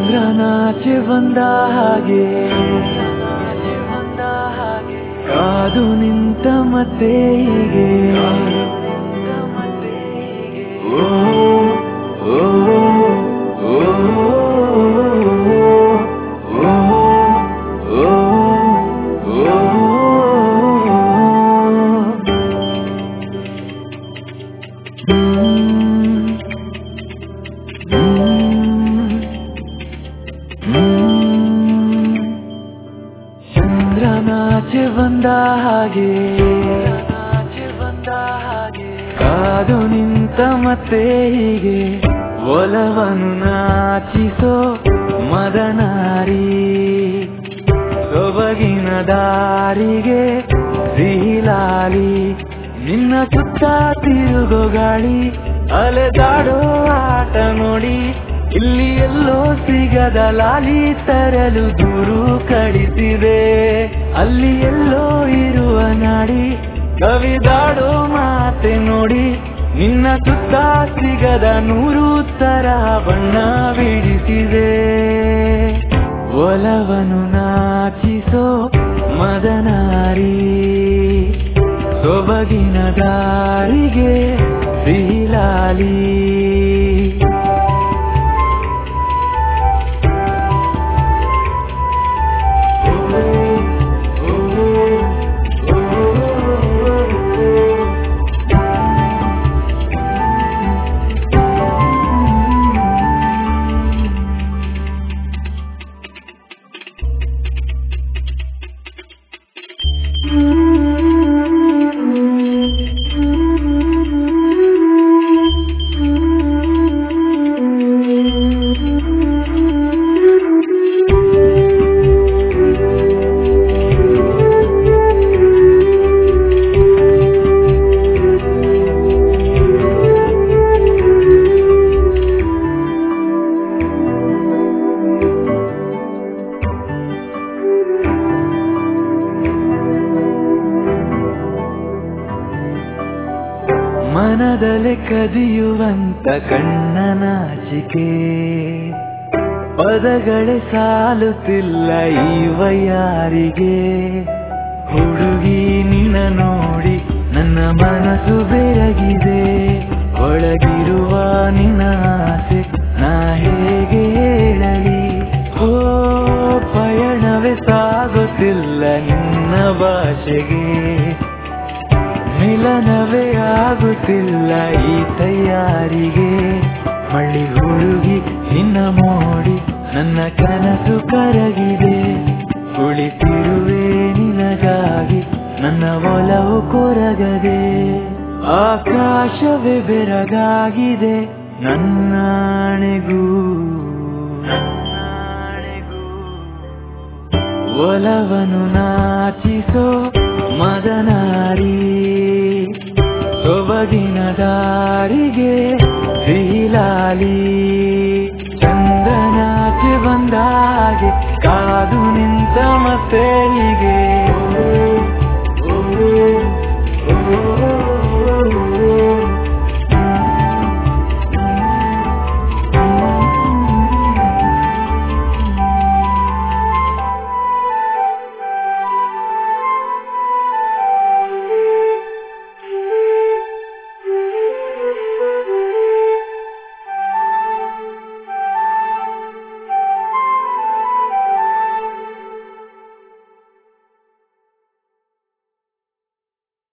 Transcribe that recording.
ಚಂದ್ರನಾಚೆ ಬಂದ ಹಾಗೆ ಕಾದು ನಿಂತ ಮತ್ತೆ ಹೀಗೆ ಓ ಓ ಓ ಓ ಓ ಚಂದ್ರನಾಚೆ ಬಂದ ಹಾಗೆ ಕಾದು ನಿಂತ ಮತ್ತೆ ಹೀಗೆ ಒಲವನು ನಾಚಿಸೋ ಮದನಾರಿ ಸೊಬಗಿನ ದಾರಿಗೆ ಸಿಹಿಲಾಲಿ ನಿನ್ನ ಸುತ್ತ ತಿರುಗೋ ಗಾಳಿ ಅಲೆದಾಡೋ ಆಟ ನೋಡಿ ಇಲ್ಲಿ ಎಲ್ಲೋ ಸಿಗದ ಲಾಲಿ ತರಲು ದೂರು ಕಡಿಸಿದೆ ಅಲ್ಲಿ ಎಲ್ಲೋ ಇರುವ ನಾಡಿ ಕವಿದಾಡೋ ಮಾತೆ ನೋಡಿ ನಿನ್ನ ಸುತ್ತ ಸಿಗದ ನೂರು ತರ ಬಣ್ಣ ಬಿಡಿಸಿದೆ ಒಲವನು ನಾಚಿಸೋ ಮದನಾರಿ ಸೊಬಗಿನ ದಾರಿಗೆ ಸಿಹಿಲಾಲಿ ಮನದಲ್ಲಿ ಕದಿಯುವಂತ ಕಣ್ಣ ನಾಚಿಕೆ ಪದಗಳೇ ಸಾಲುತ್ತಿಲ್ಲ ಈ ವಯ್ಯಾರಿಗೆ ಹುಡುಗಿ ನಿನ್ನ ನೋಡಿ ನನ್ನ ಮನಸ್ಸು ಬೆರಗಿದೆ ಒಳಗಿರುವ ನಿನ್ನ ಆಸೆ ನಾ ಹೇಗೆ ಹೇಳಲಿ ಹೋ ಪಯಣವೇ ಸಾಗುತ್ತಿಲ್ಲ ನಿನ್ನ ಭಾಷೆಗೆ ಮಿಲನವೇ ಆಗುತ್ತಿಲ್ಲ ಈ ತಯಾರಿಗೆ ಮಳ್ಳಿ ಹುಡುಗಿ ನಿನ್ನ ಮೋಡಿ ನನ್ನ ಕನಸು ಕರಗಿದೆ ಕುಳಿತಿರುವೆ ನಿನಗಾಗಿ ನನ್ನ ಒಲವು ಕೊರಗದೆ ಆಕಾಶವೇ ಬೆರಗಾಗಿದೆ ನನ್ನಾಣೆಗೂ ಒಲವನು ನಾಚಿಸೋ ಮದನಾರಿ ಸೊಬಗಿನ ದಾರಿಗೆ ಸಿಹಿಲಾಲಿ ಚಂದ್ರನಾಚೆ ಬಂದಾಗೆ ಕಾದು ನಿಂತ ಮತ್ತೆ ಹೀಗೆ